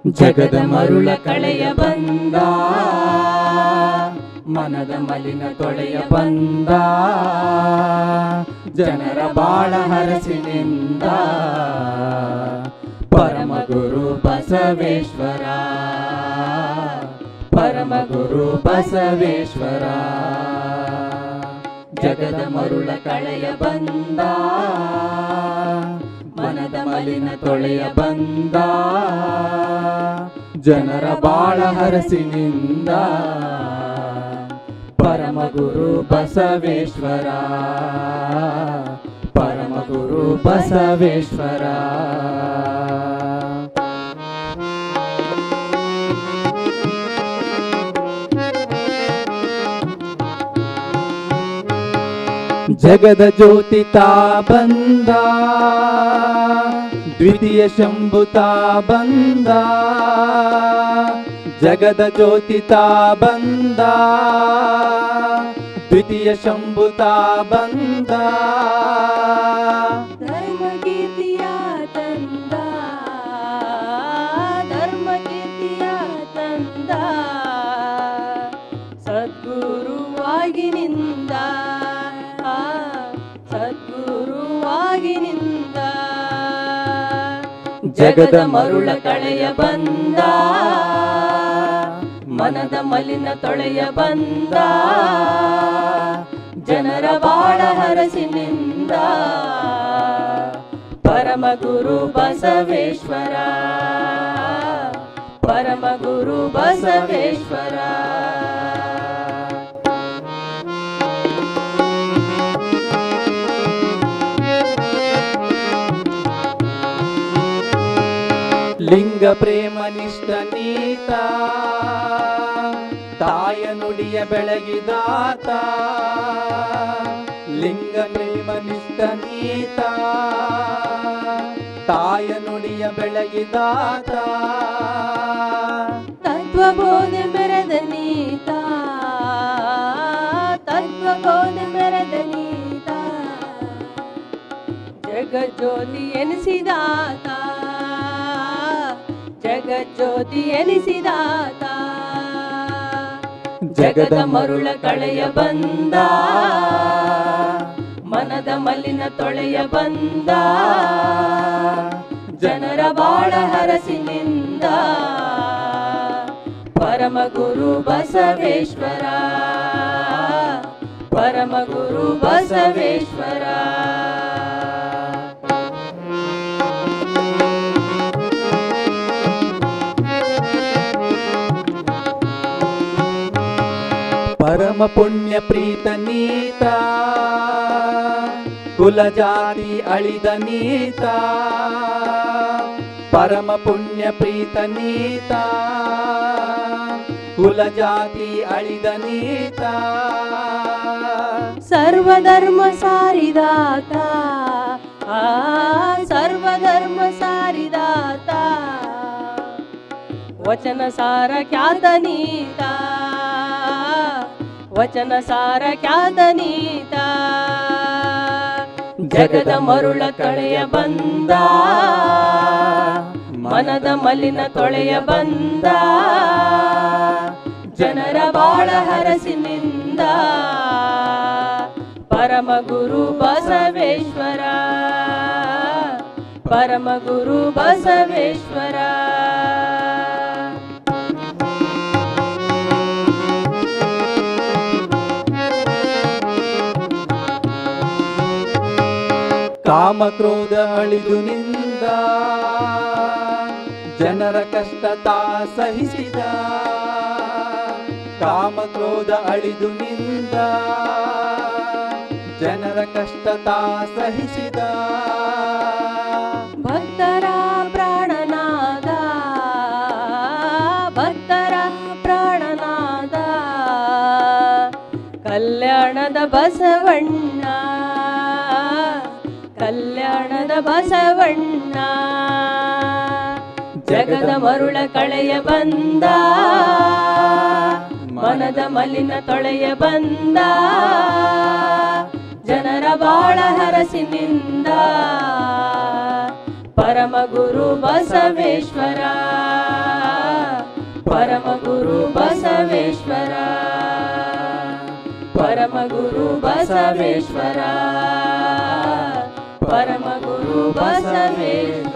ಜಗದ ಮರುಳ ಕಳೆಯ ಬಂದ ಮನದ ಮಲಿನ ತೊಳೆಯ ಬಂದ ಜನರ ಬಾಳ ಹರಸಿನಿಂದ ಪರಮ ಗುರು ಬಸವೇಶ್ವರ ಪರಮ ಗುರು ಬಸವೇಶ್ವರ ಜಗದ ಮರುಳ ಕಳೆಯ ಬಂದ ಮನದ ಮಲಿನ ತೊಳೆಯ ಬಂದ ಜನರ ಬಾಳ ಹರಸಿನಿಂದ ಪರಮ ಗುರು ಬಸವೇಶ್ವರ ಪರಮ ಗುರು ಬಸವೇಶ್ವರ ಜಗದ ಜ್ಯೋತಿ ತಾ ಬಂದ ದ್ವಿತೀಯ ಶಂಭುತಾ ಬಂದ ಜಗದ ಜ್ಯೋತಿ ತಾ ಬಂದ ದ್ವಿತೀಯ ಶಂಭುತಾ ಬಂದ ಧರ್ಮ ಕೀರ್ತಿಯ ತಂದ ಧರ್ಮ ಕೀರ್ತಿಯ ತಂದ ಸದ್ಗುರುವಾಗಿ ನಿಂದ ಆ, ಸದ್ಗುರುವಾಗಿ ನಿಂದ ಜಗದ ಮರುಳ ಕಳೆಯ ಬಂದ ಮನದ ಮಲಿನ ತೊಳೆಯ ಬಂದ ಜನರ ಬಾಳ ಹರಸಿನಿಂದ ಪರಮ ಗುರು ಬಸವೇಶ್ವರ ಪರಮ ಗುರು ಬಸವೇಶ್ವರ ಲಿಂಗ ಪ್ರೇಮ ನಿಷ್ಠ ನೀತ ತಾಯ ನುಡಿಯ ಬೆಳಗಿದಾತ ಲಿಂಗ ಪ್ರೇಮ ನಿಷ್ಠ ನೀತ ತಾಯ ನುಡಿಯ ಬೆಳಗಿದಾತ ತತ್ವಬೋಧೆ ಮೆರೆದ ನೀತ ತತ್ವಬೋಧೆ ಮೆರೆದ ನೀತ ಜಗಜ್ಯೋತಿ ಎನಿಸಿದಾತ ಜಗಜ್ಯೋತಿ ಎನಿಸಿದಾತ ಜಗದ ಮರುಳ ಕಳೆಯ ಬಂದ ಮನದ ಮಲಿನ ತೊಳೆಯ ಬಂದ ಜನರ ಬಾಳ ಹರಸಿನಿಂದ ಪರಮ ಗುರು ಬಸವೇಶ್ವರ ಪರಮ ಗುರು ಬಸವೇಶ್ವರ ಪರಮ ಪುಣ್ಯ ಪ್ರೀತ ನೀತ ಕುಲ ಜಾತಿ ಅಳಿದ ನೀತ ಪರಮ ಪುಣ್ಯ ಪ್ರೀತ ನೀತ ಕುಲ ಜಾತಿ ಅಳಿದ ನೀತ ಸರ್ವಧರ್ಮ ಸಾರಿದಾತ ಆ ಸರ್ವಧರ್ಮ ಸಾರಿದಾತ ವಚನ ಸಾರ ಖ್ಯಾತ ನೀತ ವಚನ ಸಾರ ಖ್ಯಾತ ನೀತ ಜಗದ ಮರುಳ ಕಳೆಯ ಬಂದ ಮನದ ಮಲಿನ ತೊಳೆಯ ಬಂದ ಜನರ ಬಾಳ ಹರಸಿನಿಂದ ಪರಮ ಗುರು ಬಸವೇಶ್ವರ ಪರಮ ಗುರು ಬಸವೇಶ್ವರ ಕಾಮ ಕ್ರೋಧ ಅಳಿದು ನಿಂದ ಜನರ ಕಷ್ಟ ತಾ ಸಹಿಸಿದ ಕಾಮ ಕ್ರೋಧ ಅಳಿದು ನಿಂದ ಜನರ ಕಷ್ಟ ತಾ ಸಹಿಸಿದ ಭಕ್ತರ ಪ್ರಾಣನಾದ ಭಕ್ತರ ಪ್ರಾಣನಾದ ಕಲ್ಯಾಣದ ಬಸವಣ್ಣ ಕಲ್ಯಾಣದ ಬಸವಣ್ಣ ಜಗದ ಮರುಳ ಕಳೆಯ ಬಂದ ಮನದ ಮಲಿನ ತೊಳೆಯ ಬಂದ ಜನರ ಬಾಳ ಹರಸಿನಿಂದ ಪರಮ ಗುರು ಬಸವೇಶ್ವರ ಪರಮ ಗುರು ಬಸವೇಶ್ವರ ಪರಮ ಗುರು ಬಸವೇಶ್ವರ ಪರಮ ಗುರು ಬಸವೇಶ್ವರ